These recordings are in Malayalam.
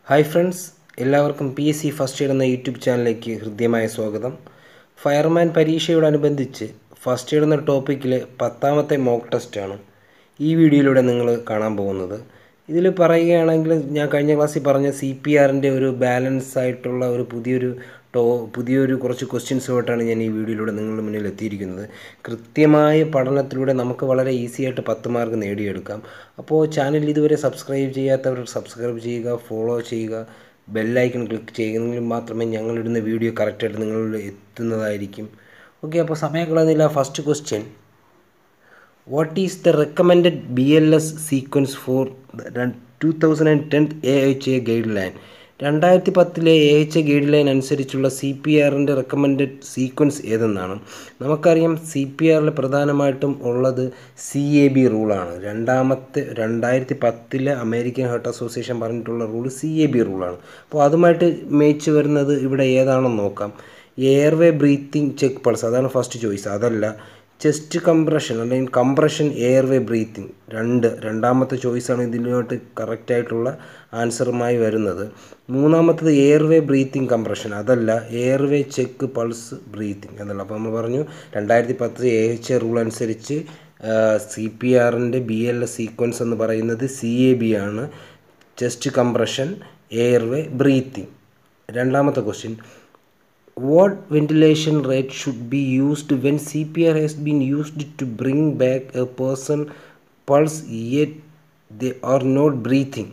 ഹായ് ഫ്രണ്ട്സ് എല്ലാവർക്കും P S C first year എന്ന യൂട്യൂബ് ചാനലിലേക്ക് ഹൃദ്യമായ സ്വാഗതം ഫയർമാൻ പരീക്ഷയോടനുബന്ധിച്ച് ഫസ്റ്റ് ഇയർ എന്ന ടോപ്പിക്കിൽ പത്താമത്തെ മോക്ക് ടെസ്റ്റാണ് ഈ വീഡിയോയിലൂടെ നിങ്ങൾ കാണാൻ പോകുന്നത് ഇതിൽ പറയുകയാണെങ്കിൽ ഞാൻ കഴിഞ്ഞ ക്ലാസ്സിൽ പറഞ്ഞ സി പി ആറിൻ്റെ ഒരു ബാലൻസ് ആയിട്ടുള്ള ഒരു പുതിയൊരു ടോ പുതിയൊരു കുറച്ച് ക്വസ്റ്റ്യൻസുമായിട്ടാണ് ഞാൻ ഈ വീഡിയോയിലൂടെ നിങ്ങളുടെ മുന്നിൽ എത്തിയിരിക്കുന്നത് കൃത്യമായ പഠനത്തിലൂടെ നമുക്ക് വളരെ ഈസി ആയിട്ട് പത്ത് മാർക്ക് നേടിയെടുക്കാം അപ്പോൾ ചാനൽ ഇതുവരെ സബ്സ്ക്രൈബ് ചെയ്യാത്തവർ സബ്സ്ക്രൈബ് ചെയ്യുക ഫോളോ ചെയ്യുക ബെല്ലൈക്കൺ ക്ലിക്ക് ചെയ്യുമെങ്കിൽ മാത്രമേ ഞങ്ങളിടുന്ന വീഡിയോ കറക്റ്റായിട്ട് നിങ്ങളിൽ എത്തുന്നതായിരിക്കും ഓക്കെ അപ്പോൾ സമയം കളയുന്നില്ല first question what is the recommended B L S sequence for two thousand and tenth A H A guideline രണ്ടായിരത്തി പത്തിലെ A H A guideline അനുസരിച്ചുള്ള സി പി ആറിൻ്റെ റെക്കമെൻഡഡ് സീക്വൻസ് ഏതെന്നാണ് നമുക്കറിയാം സി പി ആറിൽ പ്രധാനമായിട്ടും ഉള്ളത് സി എ ബി റൂളാണ് രണ്ടാമത്തെ രണ്ടായിരത്തി പത്തിലെ അമേരിക്കൻ ഹാർട്ട് അസോസിയേഷൻ പറഞ്ഞിട്ടുള്ള റൂൾ സി എ ബി റൂളാണ് അപ്പോൾ അതുമായിട്ട് മേച്ച് വരുന്നത് ഇവിടെ ഏതാണെന്ന് നോക്കാം എയർവേ ബ്രീത്തിങ് ചെക്ക് പൾസ് അതാണ് ഫസ്റ്റ് ചോയ്സ് അതല്ല ചെസ്റ്റ് കംപ്രഷൻ അല്ലെങ്കിൽ കംപ്രഷൻ എയർവേ ബ്രീത്തിങ് രണ്ട് രണ്ടാമത്തെ ചോയ്സാണ് ഇതിലോട്ട് കറക്റ്റായിട്ടുള്ള ആൻസറുമായി വരുന്നത് മൂന്നാമത്തത് എയർവേ ബ്രീത്തിങ് കംപ്രഷൻ അതല്ല എയർവേ ചെക്ക് പൾസ് ബ്രീത്തിങ് എന്നല്ല അപ്പോൾ നമ്മൾ പറഞ്ഞു രണ്ടായിരത്തി പത്ത് എ എച്ച് എ റൂൾ അനുസരിച്ച് സി പി ആറിൻ്റെ ബി എൽ എസ് സീക്വൻസ് എന്ന് പറയുന്നത് സി എ ബി ആണ് ചെസ്റ്റ് കംപ്രഷൻ എയർവേ ബ്രീത്തിങ് രണ്ടാമത്തെ question what ventilation rate should be used when CPR has been used to bring back a person pulse yet they are not breathing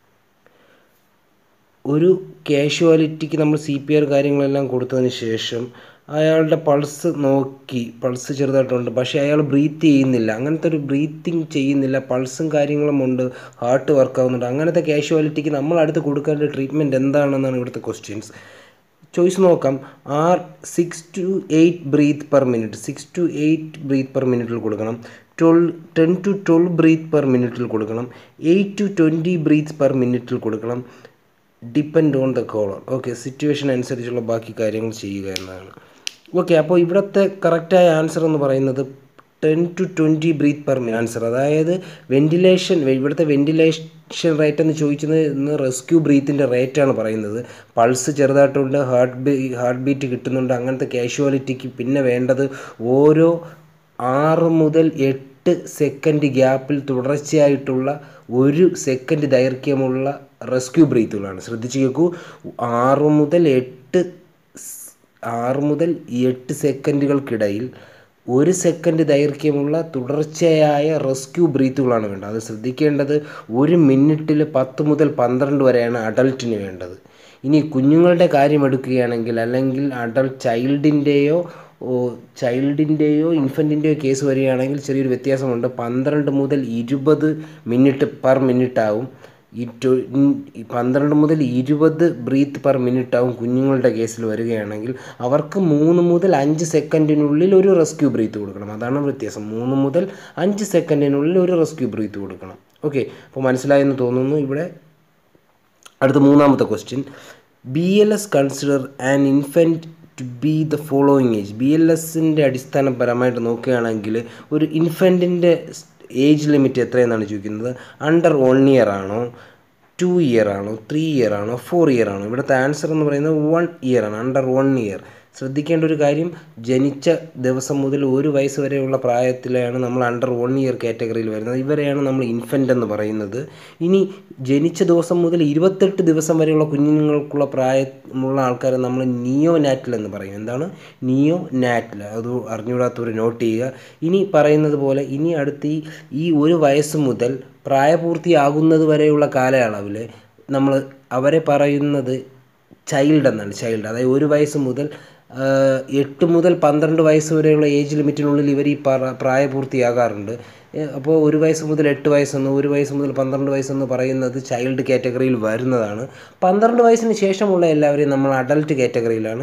ഒരു കാഷ്വാലിറ്റിക്ക് നമ്മൾ സി പി ആർ കാര്യങ്ങളെല്ലാം കൊടുത്തതിന് ശേഷം അയാളുടെ പൾസ് നോക്കി പൾസ് ചെറുതായിട്ടുണ്ട് പക്ഷേ അയാൾ ബ്രീത്ത് ചെയ്യുന്നില്ല അങ്ങനത്തെ ഒരു ബ്രീത്തിങ് ചെയ്യുന്നില്ല പൾസും കാര്യങ്ങളും ഉണ്ട് ഹാർട്ട് വർക്ക് ആവുന്നുണ്ട് അങ്ങനത്തെ കാഷ്വാലിറ്റിക്ക് നമ്മൾ അടുത്ത് കൊടുക്കേണ്ട ട്രീറ്റ്മെൻറ്റ് എന്താണെന്നാണ് ഇവിടുത്തെ ക്വസ്റ്റ്യൻസ് ചോയ്സ് നോക്കാം are six to eight breath per minute six to eight breath per മിനിറ്റിൽ കൊടുക്കണം twelve ten to twelve breath per മിനിറ്റിൽ കൊടുക്കണം eight to twenty breath per മിനിറ്റിൽ കൊടുക്കണം depend on the caller okay situation അനുസരിച്ചുള്ള ബാക്കി കാര്യങ്ങൾ ചെയ്യുക എന്നതാണ് ഓക്കെ അപ്പോൾ ഇവിടുത്തെ കറക്റ്റായ ആൻസർ എന്ന് പറയുന്നത് ten to twenty breath per minute answer അതായത് വെൻറ്റിലേഷൻ ഇവിടുത്തെ വെൻറ്റിലേഷൻ റേറ്റ് എന്ന് ചോദിച്ചത് ഇന്ന് റെസ്ക്യൂ ബ്രീത്തിൻ്റെ റേറ്റാണ് പറയുന്നത് പൾസ് ചെറുതായിട്ടുണ്ട് ഹാർട്ട് ബീ ഹാർട്ട് ബീറ്റ് കിട്ടുന്നുണ്ട് അങ്ങനത്തെ കാഷ്വാലിറ്റിക്ക് പിന്നെ വേണ്ടത് ഓരോ ആറ് മുതൽ എട്ട് സെക്കൻഡ് ഗ്യാപ്പിൽ തുടർച്ചയായിട്ടുള്ള ഒരു സെക്കൻഡ് ദൈർഘ്യമുള്ള റെസ്ക്യൂ ബ്രീത്തുകളാണ് ശ്രദ്ധിച്ചു കേൾക്കൂ ആറ് മുതൽ എട്ട് ആറ് മുതൽ എട്ട് സെക്കൻഡുകൾക്കിടയിൽ ഒരു സെക്കൻഡ് ദൈർഘ്യമുള്ള തുടർച്ചയായ റെസ്ക്യൂ ബ്രീത്തുകളാണ് വേണ്ടത് അത് ശ്രദ്ധിക്കേണ്ടത് ഒരു മിനിറ്റിൽ പത്ത് മുതൽ പന്ത്രണ്ട് വരെയാണ് അഡൽട്ടിന് വേണ്ടത് ഇനി കുഞ്ഞുങ്ങളുടെ കാര്യം എടുക്കുകയാണെങ്കിൽ അല്ലെങ്കിൽ അഡൾട്ട് ചൈൽഡിൻ്റെയോ ചൈൽഡിൻ്റെയോ ഇൻഫൻറ്റിൻ്റെയോ കേസ് വരികയാണെങ്കിൽ ചെറിയൊരു വ്യത്യാസമുണ്ട് പന്ത്രണ്ട് മുതൽ ഇരുപത് മിനിറ്റ് പെർ മിനിറ്റ് ആവും ഈ പന്ത്രണ്ട് മുതൽ ഇരുപത് ബ്രീത്ത് പെർ മിനിറ്റ് ആവും കുഞ്ഞുങ്ങളുടെ കേസിൽ വരികയാണെങ്കിൽ അവർക്ക് മൂന്ന് മുതൽ അഞ്ച് സെക്കൻഡിനുള്ളിൽ ഒരു റെസ്ക്യൂ ബ്രീത്ത് കൊടുക്കണം അതാണ് വ്യത്യാസം മൂന്ന് മുതൽ അഞ്ച് സെക്കൻഡിനുള്ളിൽ ഒരു റെസ്ക്യൂ ബ്രീത്ത് കൊടുക്കണം ഓക്കെ അപ്പോൾ മനസ്സിലായെന്ന് തോന്നുന്നു ഇവിടെ അടുത്ത മൂന്നാമത്തെ question B L S consider an infant to be the following age B L എസിൻ്റെ അടിസ്ഥാനപരമായിട്ട് നോക്കുകയാണെങ്കിൽ ഒരു ഇൻഫൻറ്റിൻ്റെ ഏജ് ലിമിറ്റ് എത്രയെന്നാണ് ചോദിക്കുന്നത് അണ്ടർ വൺ ഇയർ ആണോ ടു ഇയർ ആണോ ത്രീ ഇയർ ആണോ ഫോർ ഇയർ ആണോ ഇവിടുത്തെ ആൻസർ എന്ന് പറയുന്നത് വൺ ഇയർ ആണ് അണ്ടർ വൺ ഇയർ ശ്രദ്ധിക്കേണ്ട ഒരു കാര്യം ജനിച്ച ദിവസം മുതൽ ഒരു വയസ്സ് വരെയുള്ള പ്രായത്തിലാണ് നമ്മൾ അണ്ടർ വൺ ഇയർ കാറ്റഗറിയിൽ വരുന്നത് ഇവരെയാണ് നമ്മൾ ഇൻഫൻ്റ് എന്ന് പറയുന്നത് ഇനി ജനിച്ച ദിവസം മുതൽ ഇരുപത്തെട്ട് ദിവസം വരെയുള്ള കുഞ്ഞുങ്ങൾക്കുള്ള പ്രായമുള്ള ആൾക്കാരെ നമ്മൾ നിയോ നാറ്റിൽ എന്ന് പറയും എന്താണ് നിയോ നാറ്റിൽ അത് അറിഞ്ഞുകൂടാത്തവർ നോട്ട് ചെയ്യുക ഇനി പറയുന്നത് പോലെ ഇനി അടുത്ത് ഈ ഈ ഒരു വയസ്സ് മുതൽ പ്രായപൂർത്തിയാകുന്നത് വരെയുള്ള കാലയളവിൽ നമ്മൾ അവരെ പറയുന്നത് ചൈൽഡ് എന്നാണ് ചൈൽഡ് അതായത് ഒരു വയസ്സ് മുതൽ എട്ട് മുതൽ പന്ത്രണ്ട് വയസ്സ് വരെയുള്ള ഏജ് ലിമിറ്റിനുള്ളിൽ ഇവർ ഈ പ്രായപൂർത്തിയാകാറുണ്ട് അപ്പോൾ ഒരു വയസ്സ് മുതൽ എട്ട് വയസ്സെന്ന് ഒരു വയസ്സ് മുതൽ പന്ത്രണ്ട് വയസ്സെന്ന് പറയുന്നത് ചൈൽഡ് കാറ്റഗറിയിൽ വരുന്നതാണ് പന്ത്രണ്ട് വയസ്സിന് ശേഷമുള്ള എല്ലാവരെയും നമ്മൾ അഡൽട്ട് കാറ്റഗറിയിലാണ്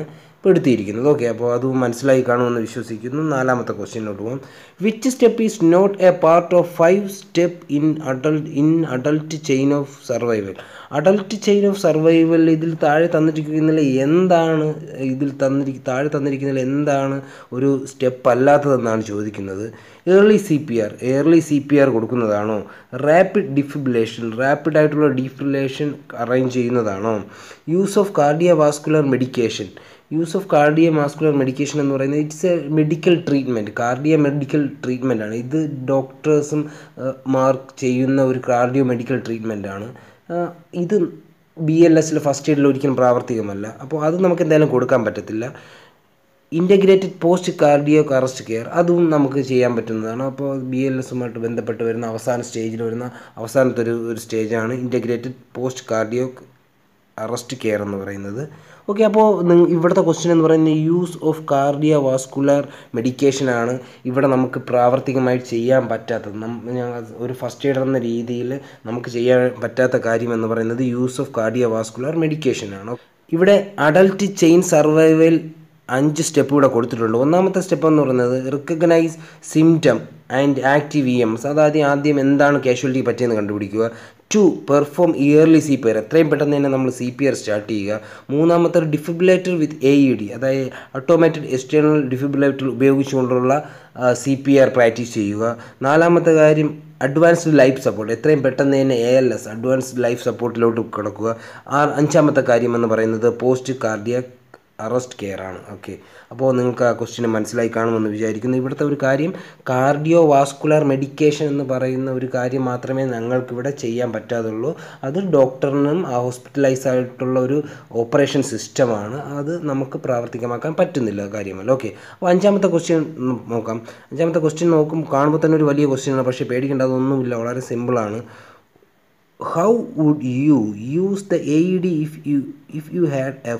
പെടുത്തിയിരിക്കുന്നത് ഓക്കെ അപ്പോൾ അത് മനസ്സിലായി കാണുമെന്ന് വിശ്വസിക്കുന്നു നാലാമത്തെ ക്വസ്റ്റ്യനിലോട്ട് പോകാം which step is not a part of five step in adult in adult chain of survival adult chain of survival ഇതിൽ താഴെ തന്നിരിക്കുന്നതിൽ എന്താണ് ഇതിൽ തന്നിരി താഴെ തന്നിരിക്കുന്നതിൽ എന്താണ് ഒരു സ്റ്റെപ്പ് അല്ലാത്തതെന്നാണ് ചോദിക്കുന്നത് early C P R early C P R കൊടുക്കുന്നതാണോ റാപ്പിഡ് ഡിഫിബുലേഷൻ റാപ്പിഡ് ആയിട്ടുള്ള ഡിഫിബുലേഷൻ അറേഞ്ച് ചെയ്യുന്നതാണോ use of cardiovascular medication use of cardiovascular medication എന്ന് പറയുന്നത് it's a medical treatment cardio medical treatment ആണ് ഇത് ഡോക്ടേഴ്സും മാർക്ക് ചെയ്യുന്ന ഒരു കാർഡിയോ മെഡിക്കൽ ട്രീറ്റ്മെൻ്റ് ആണ് ഇത് ബി എൽ എസിൽ ഫസ്റ്റ് എയ്ഡിൽ ഒരിക്കലും പ്രാവർത്തികമല്ല അപ്പോൾ അത് നമുക്ക് എന്തായാലും കൊടുക്കാൻ പറ്റത്തില്ല integrated post cardio arrest care അതും നമുക്ക് ചെയ്യാൻ പറ്റുന്നതാണ് അപ്പോൾ ബി എൽ എസുമായിട്ട് ബന്ധപ്പെട്ട് വരുന്ന അവസാന സ്റ്റേജിൽ വരുന്ന അവസാനത്തെ ഒരു ഒരു സ്റ്റേജാണ് integrated post cardio arrest care എന്ന് പറയുന്നത് ഓക്കെ അപ്പോൾ ഇവിടുത്തെ ക്വസ്റ്റ്യൻ എന്ന് പറയുന്നത് യൂസ് ഓഫ് കാർഡിയ വാസ്കുലർ മെഡിക്കേഷനാണ് ഇവിടെ നമുക്ക് പ്രാവർത്തികമായിട്ട് ചെയ്യാൻ പറ്റാത്തത് ഞങ്ങൾ ഒരു ഫസ്റ്റ് എയ്ഡർ എന്ന രീതിയിൽ നമുക്ക് ചെയ്യാൻ പറ്റാത്ത കാര്യം എന്ന് പറയുന്നത് യൂസ് ഓഫ് കാർഡിയ വാസ്കുലർ മെഡിക്കേഷനാണ് ഇവിടെ അഡൽട്ട് ചെയിൻ സർവൈവൽ അഞ്ച് സ്റ്റെപ്പ് ഇവിടെ കൊടുത്തിട്ടുണ്ട് ഒന്നാമത്തെ സ്റ്റെപ്പ് എന്ന് പറയുന്നത് recognise symptom and active E MS അതായത് ആദ്യം എന്താണ് കാഷ്വാലിറ്റി പറ്റിയെന്ന് കണ്ടുപിടിക്കുക to perform early C P R എത്രയും പെട്ടെന്ന് തന്നെ നമ്മൾ സി പി ആർ സ്റ്റാർട്ട് ചെയ്യുക മൂന്നാമത്തെ defibrillator with A E D അതായത് ഓട്ടോമാറ്റഡ് എക്സ്റ്റേണൽ ഡിഫിബുലേറ്റർ ഉപയോഗിച്ചുകൊണ്ടുള്ള സി പി ആർ പ്രാക്ടീസ് ചെയ്യുക നാലാമത്തെ കാര്യം അഡ്വാൻസ്ഡ് ലൈഫ് സപ്പോർട്ട് എത്രയും പെട്ടെന്ന് തന്നെ A L S advanced life സപ്പോർട്ടിലോട്ട് കിടക്കുക ആ അഞ്ചാമത്തെ കാര്യം എന്ന് പറയുന്നത് പോസ്റ്റ് കാർഡിയ അറസ്റ്റ് കെയർ ആണ് ഓക്കെ അപ്പോൾ നിങ്ങൾക്ക് ആ ക്വസ്റ്റ്യൻ മനസ്സിലായി കാണുമെന്ന് വിചാരിക്കുന്നു ഇവിടുത്തെ ഒരു കാര്യം കാർഡിയോ വാസ്കുലർ മെഡിക്കേഷൻ എന്ന് പറയുന്ന ഒരു കാര്യം മാത്രമേ ഞങ്ങൾക്കിവിടെ ചെയ്യാൻ പറ്റാതുള്ളൂ അത് ഡോക്ടറിനും ആ ഹോസ്പിറ്റലൈസ് ആയിട്ടുള്ള ഒരു ഓപ്പറേഷൻ സിസ്റ്റമാണ് അത് നമുക്ക് പ്രാവർത്തികമാക്കാൻ പറ്റുന്നില്ല കാര്യമല്ല ഓക്കെ അപ്പോൾ അഞ്ചാമത്തെ ക്വസ്റ്റ്യൻ നോക്കാം അഞ്ചാമത്തെ ക്വസ്റ്റ്യൻ നോക്കും കാണുമ്പോൾ തന്നെ ഒരു വലിയ ക്വസ്റ്റ്യനാണ് പക്ഷേ പേടിക്കേണ്ട അതൊന്നുമില്ല വളരെ സിമ്പിളാണ് how would you use the AED if you if you had a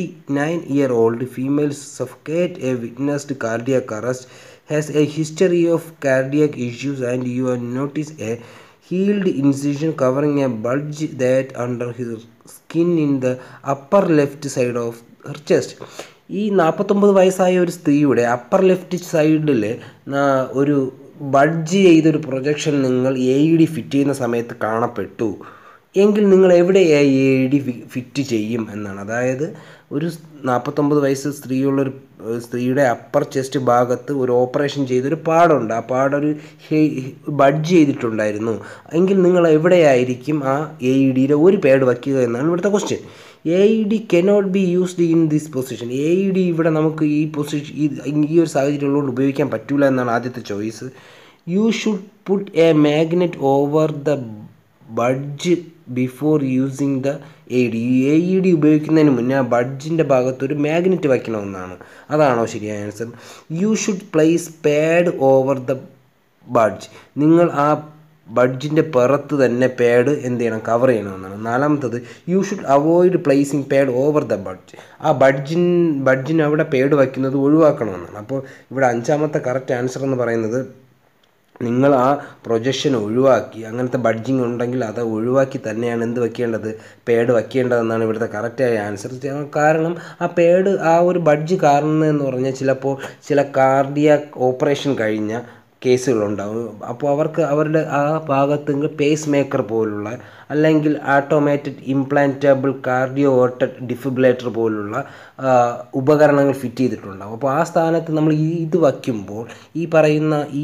49 year old female suffocate a witnessed cardiac arrest has a history of cardiac issues and you have noticed a healed incision covering a bulge that under her skin in the upper left side of her chest ഈ നാൽപ്പത്തൊമ്പത് വയസ്സായ ഒരു സ്ത്രീയുടെ അപ്പർ ലെഫ്റ്റ് സൈഡിൽ ഒരു ബഡ്ജ് ചെയ്തൊരു പ്രൊജക്ഷൻ നിങ്ങൾ എ ഇ ഡി ഫിറ്റ് ചെയ്യുന്ന സമയത്ത് കാണപ്പെട്ടു എങ്കിൽ നിങ്ങൾ എവിടെ എ ഇ ഡി ഫിറ്റ് ചെയ്യും എന്നാണ് അതായത് ഒരു നാൽപ്പത്തൊമ്പത് വയസ്സ് സ്ത്രീയുള്ളൊരു സ്ത്രീയുടെ അപ്പർ ചെസ്റ്റ് ഭാഗത്ത് ഒരു ഓപ്പറേഷൻ ചെയ്തൊരു പാടുണ്ട് ആ പാടൊരു ബഡ്ജ് ചെയ്തിട്ടുണ്ടായിരുന്നു എങ്കിൽ നിങ്ങൾ എവിടെയായിരിക്കും ആ എ ഇ ഡിയുടെ ഒരു പേഡ് വയ്ക്കുക എന്നാണ് ഇവിടുത്തെ question A E D cannot be used in this position A E D ഇവിടെ നമുക്ക് ഈ പൊസിഷൻ ഈ ഒരു സാഹചര്യം ഉള്ളതുകൊണ്ട് ഉപയോഗിക്കാൻ പറ്റില്ല എന്നാണ് ആദ്യത്തെ choice you should put a magnet over the bulge before using the A D A E D ഉപയോഗിക്കുന്നതിന് മുന്നേ ആ ബഡ്ജിൻ്റെ ഭാഗത്ത് ഒരു മാഗ്നറ്റ് വയ്ക്കണമെന്നാണ് അതാണോ ശരിയായ answer you should place pad over the bulge നിങ്ങൾ ആ ബഡ്ജിൻ്റെ പുറത്ത് തന്നെ പാഡ് എന്ത് ചെയ്യണം കവർ ചെയ്യണമെന്നാണ് നാലാമത്തത് you should avoid placing pad over the bulge ആ ബഡ്ജിൻ ബഡ്ജിന് അവിടെ പാഡ് വയ്ക്കുന്നത് ഒഴിവാക്കണമെന്നാണ് അപ്പോൾ ഇവിടെ അഞ്ചാമത്തെ കറക്റ്റ് ആൻസർ എന്ന് പറയുന്നത് നിങ്ങൾ ആ പ്രൊജക്ഷൻ ഒഴിവാക്കി അങ്ങനത്തെ ബഡ്ജിങ് ഉണ്ടെങ്കിൽ അത് ഒഴിവാക്കി തന്നെയാണ് എന്ത് വെക്കേണ്ടത് പേഡ് വെക്കേണ്ടതെന്നാണ് ഇവിടുത്തെ കറക്റ്റായ ആൻസർ കാരണം ആ പേഡ് ആ ഒരു ബഡ്ജ് കാണുന്നതെന്ന് പറഞ്ഞാൽ ചിലപ്പോൾ ചില കാർഡിയാക് ഓപ്പറേഷൻ കഴിഞ്ഞ കേസുകളുണ്ടാവും അപ്പോൾ അവർക്ക് അവരുടെ ആ ഭാഗത്ത് പേസ് മേക്കർ പോലുള്ള അല്ലെങ്കിൽ ആട്ടോമാറ്റഡ് ഇംപ്ലാന്റബിൾ കാർഡിയോ ഓട്ടഡ് ഡിഫിബുലേറ്റർ പോലുള്ള ഉപകരണങ്ങൾ ഫിറ്റ് ചെയ്തിട്ടുണ്ടാവും അപ്പോൾ ആ സ്ഥാനത്ത് നമ്മൾ ഈ ഇത് വയ്ക്കുമ്പോൾ ഈ പറയുന്ന ഈ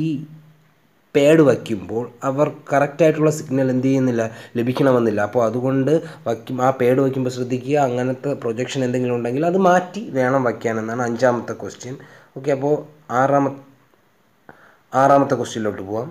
പേഡ് വയ്ക്കുമ്പോൾ അവർ കറക്റ്റായിട്ടുള്ള സിഗ്നൽ എന്ത് ചെയ്യുന്നില്ല ലഭിക്കണമെന്നില്ല അപ്പോൾ അതുകൊണ്ട് വയ്ക്കും ആ പേഡ് വയ്ക്കുമ്പോൾ ശ്രദ്ധിക്കുക അങ്ങനത്തെ പ്രൊജക്ഷൻ എന്തെങ്കിലും ഉണ്ടെങ്കിൽ അത് മാറ്റി വേണം വയ്ക്കാനെന്നാണ് അഞ്ചാമത്തെ ക്വസ്റ്റ്യൻ ഓക്കെ അപ്പോൾ ആറാമത്തെ ആറാമത്തെ ക്വസ്റ്റ്യനിലോട്ട് പോവാം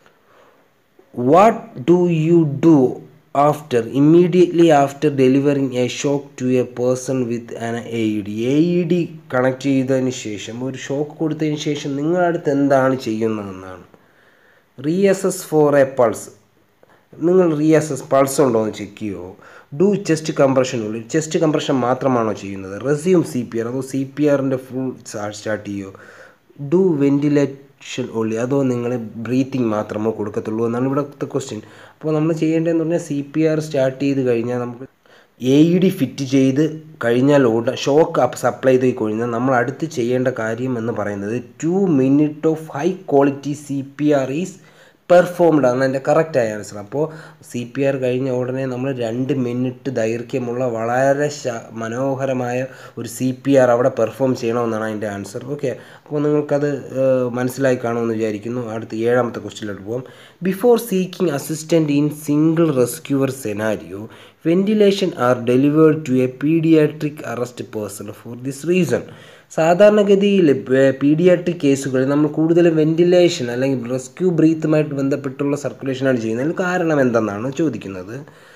what do you do after immediately after delivering a shock to a person with an A E D A E D connect ചെയ്തതിന് ശേഷം ഒരു ഷോക്ക് കൊടുത്തതിന് ശേഷം നിങ്ങളുടെ അടുത്ത് എന്താണ് ചെയ്യുന്നതെന്നാണ് റീഅസസ് ഫോർ എ പൾസ് നിങ്ങൾ റീഅസസ് പൾസ് ഉണ്ടോ എന്ന് ചെക്ക് ചെയ്യുമോ ഡു ചെസ്റ്റ് കംപ്രഷനുള്ളിൽ ചെസ്റ്റ് കംപ്രഷൻ മാത്രമാണോ ചെയ്യുന്നത് റെസ്യൂം സി പി ആർ അതോ സി പി ആറിൻ്റെ ഫുൾ സ്റ്റാർട്ട് ചെയ്യുമോ ഡു വെൻറ്റിലേഷൻ ഉള്ളി അതോ നിങ്ങൾ ബ്രീത്തിങ് മാത്രമോ കൊടുക്കത്തുള്ളൂ എന്നാണ് ഇവിടുത്തെ ക്വസ്റ്റ്യൻ അപ്പോൾ നമ്മൾ ചെയ്യേണ്ടതെന്ന് പറഞ്ഞാൽ സി പി ആർ സ്റ്റാർട്ട് ചെയ്ത് കഴിഞ്ഞാൽ നമുക്ക് എ ഇ ഡി ഫിറ്റ് ചെയ്ത് കഴിഞ്ഞാൽ ഉടൻ ഷോക്ക് അപ്പ് സപ്ലൈ ചെയ്ത് കഴിഞ്ഞാൽ നമ്മൾ അടുത്ത് ചെയ്യേണ്ട കാര്യം എന്ന് പറയുന്നത് two minute of high quality C P R is performed ആണ് എൻ്റെ കറക്റ്റായ ആൻസർ അപ്പോൾ സി പി ആർ കഴിഞ്ഞ ഉടനെ നമ്മൾ രണ്ട് മിനിറ്റ് ദൈർഘ്യമുള്ള വളരെ ശ മനോഹരമായ ഒരു സി പി ആർ അവിടെ പെർഫോം ചെയ്യണമെന്നാണ് അതിൻ്റെ ആൻസർ ഓക്കെ അപ്പോൾ നിങ്ങൾക്കത് ഏഹ്, മനസ്സിലായി കാണുമെന്ന് വിചാരിക്കുന്നു അടുത്ത ഏഴാമത്തെ ക്വസ്റ്റിലോട്ട് പോകാം before seeking assistant in single rescuer scenario ventilation are delivered to a pediatric arrest person for this reason സാധാരണഗതിയിൽ പീഡിയാട്രിക് കേസുകളിൽ നമ്മൾ കൂടുതലും വെന്റിലേഷൻ അല്ലെങ്കിൽ റെസ്ക്യൂ ബ്രീത്തുമായിട്ട് ബന്ധപ്പെട്ടുള്ള സർക്കുലേഷനാണ് ചെയ്യുന്നത് അതിന് കാരണം എന്തെന്നാണ് ചോദിക്കുന്നത്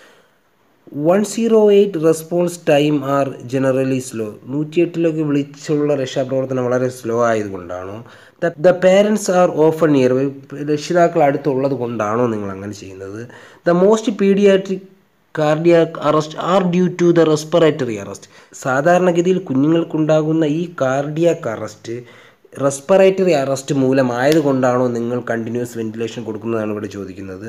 one zero eight response time are generally slow നൂറ്റിയെട്ടിലേക്ക് വിളിച്ചുള്ള രക്ഷാപ്രവർത്തനം വളരെ സ്ലോ ആയതുകൊണ്ടാണോ the parents are often near രക്ഷിതാക്കൾ അടുത്തുള്ളത് കൊണ്ടാണോ നിങ്ങൾ അങ്ങനെ ചെയ്യുന്നത് the most pediatric cardiac arrest are due to the respiratory arrest സാധാരണഗതിയിൽ കുഞ്ഞുങ്ങൾക്കുണ്ടാകുന്ന ഈ കാർഡിയാക് അറസ്റ്റ് റെസ്പിറേറ്ററി അറസ്റ്റ് മൂലമായതുകൊണ്ടാണോ നിങ്ങൾ കണ്ടിന്യൂസ് വെന്റിലേഷൻ കൊടുക്കുന്നതാണ് ഇവിടെ ചോദിക്കുന്നത്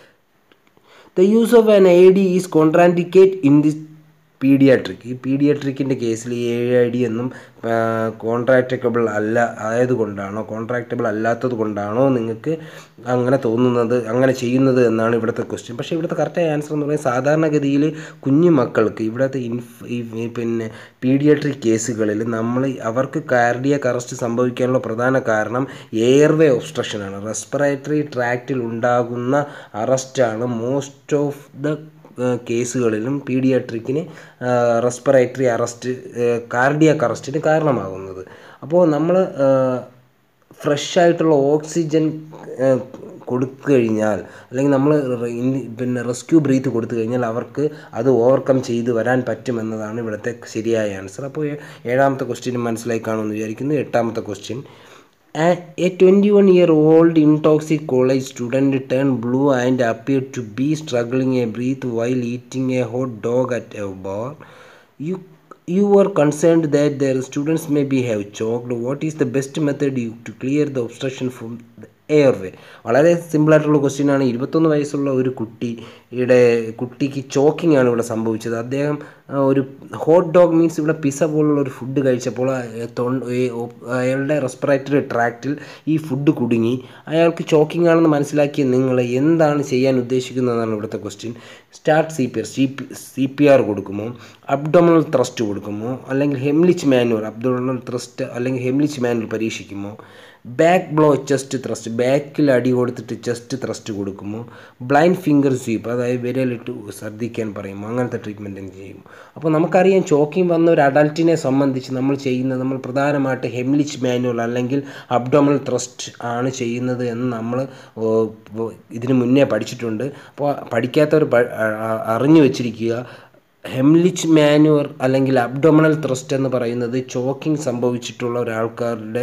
the use of an I D is contraindicate in this pediatric ഈ പീഡിയാട്രിക്കിൻ്റെ കേസിൽ ഈ എ ഐ ഡി എന്നും കോൺട്രാക്റ്റബിൾ അല്ല ആയതുകൊണ്ടാണോ കോൺട്രാക്റ്റബിൾ അല്ലാത്തത് കൊണ്ടാണോ നിങ്ങൾക്ക് അങ്ങനെ തോന്നുന്നത് അങ്ങനെ ചെയ്യുന്നത് എന്നാണ് ഇവിടുത്തെ ക്വസ്റ്റ്യൻ പക്ഷേ ഇവിടുത്തെ കറക്റ്റായ ആൻസർ എന്ന് പറയുന്നത് സാധാരണഗതിയിൽ കുഞ്ഞു മക്കൾക്ക് ഇവിടുത്തെ ഇൻഫ് ഈ ഈ പിന്നെ പീഡിയാട്രിക് കേസുകളിൽ നമ്മൾ അവർക്ക് കാർഡിയക് അറസ്റ്റ് സംഭവിക്കാനുള്ള പ്രധാന കാരണം എയർവേ ഒബ്സ്ട്രക്ഷനാണ് റെസ്പിറേറ്ററി ട്രാക്റ്റിൽ ഉണ്ടാകുന്ന അറസ്റ്റാണ് മോസ്റ്റ് ഓഫ് ദ കേസുകളിലും പീഡിയാട്രിക്കിന് റെസ്പിറേറ്ററി അറസ്റ്റ് കാർഡിയാക് അറസ്റ്റിന് കാരണമാകുന്നത് അപ്പോൾ നമ്മൾ ഫ്രഷ് ആയിട്ടുള്ള ഓക്സിജൻ കൊടുത്തു കഴിഞ്ഞാൽ അല്ലെങ്കിൽ നമ്മൾ പിന്നെ റെസ്ക്യൂ ബ്രീത്ത് കൊടുത്തു കഴിഞ്ഞാൽ അവർക്ക് അത് ഓവർകം ചെയ്ത് വരാൻ പറ്റുമെന്നതാണ് ഇവിടുത്തെ ശരിയായ ആൻസർ അപ്പോൾ ഏ- ഏഴാമത്തെ ക്വസ്റ്റ്യൻ മനസ്സിലായി കാണുമെന്ന് വിചാരിക്കുന്നു എട്ടാമത്തെ question a twenty one year old intoxic college student turn blue and appear to be struggling a breath while eating a hot dog at a bar you you are concerned that their students may be have choked what is the best method you, to clear the obstruction from the airway വളരെ സിമ്പിളായിട്ടുള്ള ക്വസ്റ്റ്യൻ ആണ് ഇരുപത്തൊന്ന് വയസ്സുള്ള ഒരു കുട്ടിയുടെ കുട്ടിക്ക് ചോക്കിംഗ് ആണ് ഇവിടെ സംഭവിച്ചത് അദ്ദേഹം ആ, ഒരു ഹോട്ട് ഡോഗ് മീൻസ് ഇവിടെ പിസ പോലുള്ള ഒരു ഫുഡ് കഴിച്ചപ്പോൾ ആ, തൊണ്ട ഈ ഒ- അയാളുടെ റെസ്പിറേറ്ററി ട്രാക്റ്റിൽ ഈ ഫുഡ് കുടുങ്ങി അയാൾക്ക് ചോക്കിംഗ് ആണെന്ന് മനസ്സിലാക്കിയ നിങ്ങൾ എന്താണ് ചെയ്യാൻ ഉദ്ദേശിക്കുന്നതെന്നാണ് ഇവിടുത്തെ question start C P R C P C P R കൊടുക്കുമോ അബ്ഡോമിനൽ ത്രസ്റ്റ് കൊടുക്കുമോ അല്ലെങ്കിൽ ഹെംലിച്ച് മാനുവർ അബ്ഡോമിനൽ ത്രസ്റ്റ് അല്ലെങ്കിൽ ഹെംലിച്ച് മാനുവർ പരീക്ഷിക്കുമോ ബാക്ക് ബ്ലോ ചെസ്റ്റ് ത്രസ്റ്റ് ബാക്കിൽ അടി കൊടുത്തിട്ട് ചെസ്റ്റ് ത്രസ്റ്റ് കൊടുക്കുമോ ബ്ലൈൻഡ് ഫിംഗർ സ്വീപ്പ് അതായത് വിരലിട്ട് ശ്രദ്ധിക്കാൻ പറയുമോ അങ്ങനത്തെ ട്രീറ്റ്മെൻറ്റ് എന്ത് ചെയ്യും അപ്പോൾ നമുക്കറിയാം ചോക്കിംഗ് വന്ന ഒരു അഡൽട്ടിനെ സംബന്ധിച്ച് നമ്മൾ ചെയ്യുന്നത് നമ്മൾ പ്രധാനമായിട്ട് ഹെംലിച്ച് മാനുവൽ അല്ലെങ്കിൽ അബ്ഡോമിനൽ ത്രസ്റ്റ് ആണ് ചെയ്യുന്നത് എന്ന് നമ്മൾ ഓ, ഓ, ഇതിന് മുന്നേ പഠിച്ചിട്ടുണ്ട് അപ്പോൾ പഠിക്കാത്തവർ പ- അ- അ- അറിഞ്ഞു വെച്ചിരിക്കുക ഹെംലിച്ച് മാനുവർ അല്ലെങ്കിൽ അബ്ഡോമിനൽ ത്രസ്റ്റ് എന്ന് പറയുന്നത് ചോക്കിംഗ് സംഭവിച്ചിട്ടുള്ള ഒരാൾക്കാരുടെ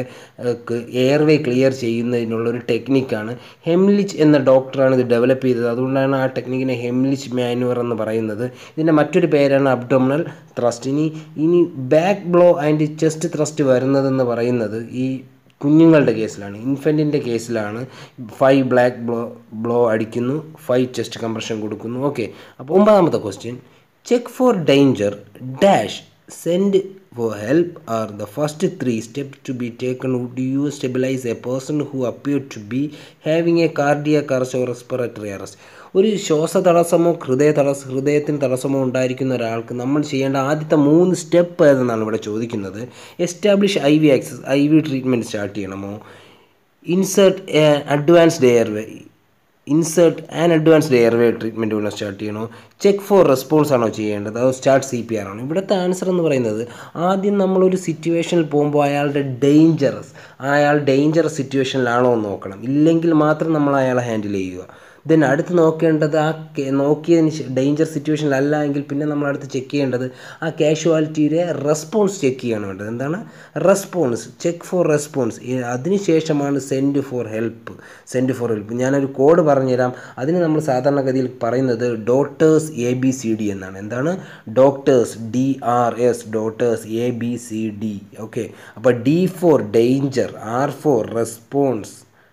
എയർവേ ക്ലിയർ ചെയ്യുന്നതിനുള്ള ഒരു ടെക്നിക്കാണ് ഹെംലിച്ച് എന്ന ഡോക്ടറാണ് ഇത് ഡെവലപ്പ് ചെയ്തത് അതുകൊണ്ടാണ് ആ ടെക്നിക്കിനെ ഹെംലിച്ച് മാനുവർ എന്ന് പറയുന്നത് ഇതിൻ്റെ മറ്റൊരു പേരാണ് അബ്ഡോമിനൽ ത്രസ്റ്റ് ഇനി ഇനി back blow and chest thrust വരുന്നതെന്ന് പറയുന്നത് ഈ കുഞ്ഞുങ്ങളുടെ കേസിലാണ് ഇൻഫൻറ്റിൻ്റെ കേസിലാണ് ഫൈവ് ബ്ലാക്ക് ബ്ലോ ബ്ലോ അടിക്കുന്നു ഫൈവ് ചെസ്റ്റ് കംപ്രഷൻ കൊടുക്കുന്നു ഓക്കെ അപ്പോൾ ഒമ്പതാമത്തെ question check for danger dash send for help are the first three step to be taken do you stabilise a person who appear to be having a cardiac arrest or respiratory arrest ഒരു ശ്വാസ തടസ്സമോ ഹൃദയ തടസ്സ ഹൃദയത്തിന് തടസ്സമോ ഉണ്ടായിരിക്കുന്ന ഒരാൾക്ക് നമ്മൾ ചെയ്യേണ്ട ആദ്യത്തെ മൂന്ന് സ്റ്റെപ്പ് ഏതെന്നാണ് ഇവിടെ ചോദിക്കുന്നത് establish I V access I V treatment start ചെയ്യണമോ insert advanced airway insert and advanced airway treatment ഉള്ള സ്റ്റാർട്ട് ചെയ്യണോ ചെക്ക് ഫോർ റെസ്പോൺസ് ആണോ ചെയ്യേണ്ടത് അതോ സ്റ്റാർട്ട് സി പി ആർ ആണോ ഇവിടുത്തെ ആൻസർ എന്ന് പറയുന്നത് ആദ്യം നമ്മളൊരു സിറ്റുവേഷനിൽ പോകുമ്പോൾ അയാളുടെ ഡേഞ്ചറസ് അയാൾ ഡേഞ്ചറസ് സിറ്റുവേഷനിലാണോ എന്ന് നോക്കണം ഇല്ലെങ്കിൽ മാത്രം നമ്മൾ അയാളെ ഹാൻഡിൽ ചെയ്യുക ദെൻ അടുത്ത് നോക്കേണ്ടത് ആ കെ- നോക്കിയതിന് ഡേഞ്ചർ സിറ്റുവേഷനിലല്ല എങ്കിൽ പിന്നെ നമ്മൾ അടുത്ത് ചെക്ക് ചെയ്യേണ്ടത് ആ കാഷ്വാലിറ്റിയുടെ റെസ്പോൺസ് ചെക്ക് ചെയ്യാണ് വേണ്ടത് എന്താണ് റെസ്പോൺസ് ചെക്ക് ഫോർ റെസ്പോൺസ് അതിനുശേഷമാണ് send for help send for help ഞാനൊരു കോഡ് പറഞ്ഞുതരാം അതിന് നമ്മൾ സാധാരണഗതിയിൽ പറയുന്നത് doctors A B C D എന്നാണ് എന്താണ് doctors D R S doctors A B C D okay അപ്പോൾ D for danger R for response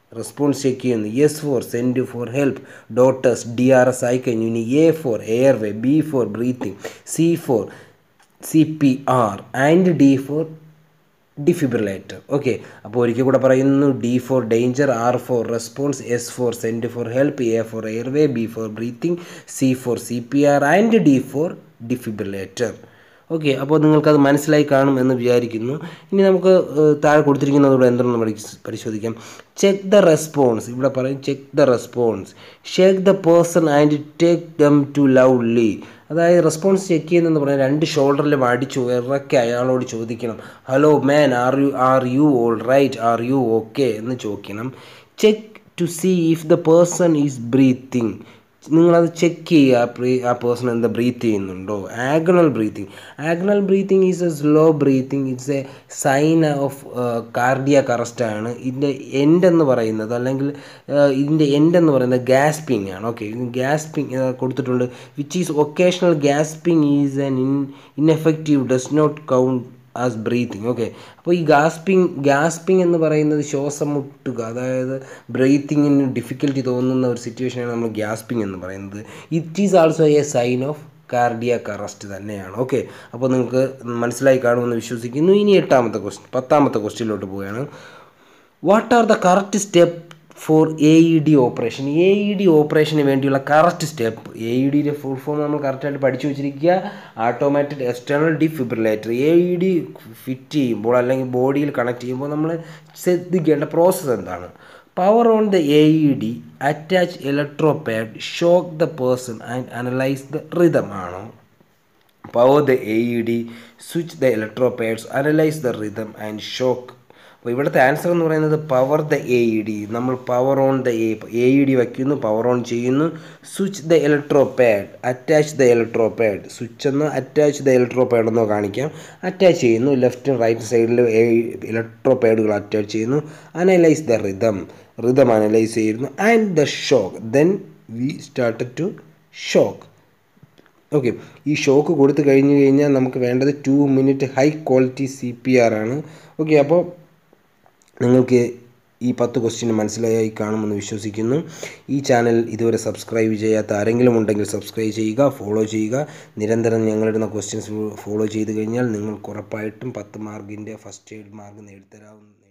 response check ചെയ്യുന്നു S for send for help doctors D R S ആയി കഴിഞ്ഞു ഇനി A for airway B for breathing C for C P R and D for defibrillator okay അപ്പോൾ ഒരിക്കൽ കൂടെ പറയുന്നു D for danger R for response S for send for help A for airway B for breathing C for C P R and D for defibrillator okay അപ്പോൾ നിങ്ങൾക്കത് മനസ്സിലായി കാണും എന്ന് വിചാരിക്കുന്നു ഇനി നമുക്ക് ഏഹ്, താഴെ കൊടുത്തിരിക്കുന്നതോടെ എന്തെന്ന് പഠി- പരിശോധിക്കാം ചെക്ക് ദ റെസ്പോൺസ് ഇവിടെ പറയും check the response shake the person and take them to loudly അതായത് റെസ്പോൺസ് ചെക്ക് ചെയ്യുന്നതെന്ന് പറഞ്ഞാൽ രണ്ട് ഷോൾഡറിലും അടിച്ചു ഇറക്കി അയാളോട് ചോദിക്കണം hello man are you are you all right are you okay എന്ന് ചോദിക്കണം check to see if the person is breathing നിങ്ങളത് ചെക്ക് ചെയ്യുക ആ ബ്രീ ആ പേഴ്സൺ എന്താ ബ്രീത്ത് ചെയ്യുന്നുണ്ടോ agonal breathing agonal breathing is a slow breathing it's a sign of cardiac arrest ആണ് ഇതിൻ്റെ എൻഡ് എന്ന് പറയുന്നത് അല്ലെങ്കിൽ ആ, ഇതിൻ്റെ എൻഡ് എന്ന് പറയുന്നത് ഗ്യാസ്പിംഗ് ആണ് ഓക്കെ ഗ്യാസ്പിംഗ് കൊടുത്തിട്ടുണ്ട് which is occasional gasping is an in ineffective does not count as breathing okay അപ്പോൾ ഈ ഗാസ്പിംഗ് ഗാസ്പിംഗ് എന്ന് പറയുന്നത് ശ്വാസം മുട്ടുക അതായത് ബ്രീത്തിങ്ങിന് ഡിഫിക്കൽറ്റി തോന്നുന്ന ഒരു സിറ്റുവേഷനാണ് നമ്മൾ ഗ്യാസ്പിംഗ് എന്ന് പറയുന്നത് it is also a sign of cardiac arrest തന്നെയാണ് ഓക്കെ അപ്പോൾ നിങ്ങൾക്ക് മനസ്സിലായി കാണുമെന്ന് വിശ്വസിക്കുന്നു ഇനി എട്ടാമത്തെ ക്വസ്റ്റ്യൻ പത്താമത്തെ ക്വസ്റ്റ്യനിലോട്ട് പോവുകയാണ് what are the correct step for A E D operation A E D ഓപ്പറേഷന് വേണ്ടിയുള്ള കറക്റ്റ് സ്റ്റെപ്പ് എ ഇ ഡിയുടെ ഫുൾ ഫോം നമ്മൾ കറക്റ്റായിട്ട് പഠിച്ചു വെച്ചിരിക്കുക automatic external defibrillator A E D fit ചെയ്യുമ്പോൾ അല്ലെങ്കിൽ ബോഡിയിൽ കണക്ട് ചെയ്യുമ്പോൾ നമ്മൾ ശ്രദ്ധിക്കേണ്ട പ്രോസസ്സ് എന്താണ് power on the A E D attach electropad shock the person and analyse the rhythm ആണോ power the A E D switch the ഇലക്ട്രോപാഡ്സ് analyse the rhythm and shock അപ്പോൾ ഇവിടുത്തെ ആൻസർ എന്ന് പറയുന്നത് power the A E D നമ്മൾ power on the A A E D വയ്ക്കുന്നു പവർ ഓൺ ചെയ്യുന്നു switch the electropad attach the electropad switch എന്നോ അറ്റാച്ച് ദ ഇലക്ട്രോപാഡ് എന്നോ കാണിക്കാം അറ്റാച്ച് ചെയ്യുന്നു ലെഫ്റ്റും റൈറ്റ് സൈഡിൽ ഇലക്ട്രോപാഡുകൾ അറ്റാച്ച് ചെയ്യുന്നു analyse the rhythm rhythm analyse ചെയ്യുന്നു and the shock then we started to shock okay ഈ ഷോക്ക് കൊടുത്തു കഴിഞ്ഞ് കഴിഞ്ഞാൽ നമുക്ക് വേണ്ടത് to minute high quality C P R ആണ് ഓക്കെ അപ്പോൾ നിങ്ങൾക്ക് ഈ പത്ത് ക്വസ്റ്റ്യൻ മനസ്സിലായി കാണുമെന്ന് വിശ്വസിക്കുന്നു ഈ ചാനൽ ഇതുവരെ സബ്സ്ക്രൈബ് ചെയ്യാത്ത ആരെങ്കിലും ഉണ്ടെങ്കിൽ സബ്സ്ക്രൈബ് ചെയ്യുക ഫോളോ ചെയ്യുക നിരന്തരം ഞങ്ങളിടുന്ന ക്വസ്റ്റ്യൻസ് ഫോളോ ചെയ്ത് കഴിഞ്ഞാൽ നിങ്ങൾക്ക് ഉറപ്പായിട്ടും പത്ത് മാർക്കിൻ്റെ ഫസ്റ്റ് എയ്ഡ് മാർക്ക് നേടിത്തരാവുന്ന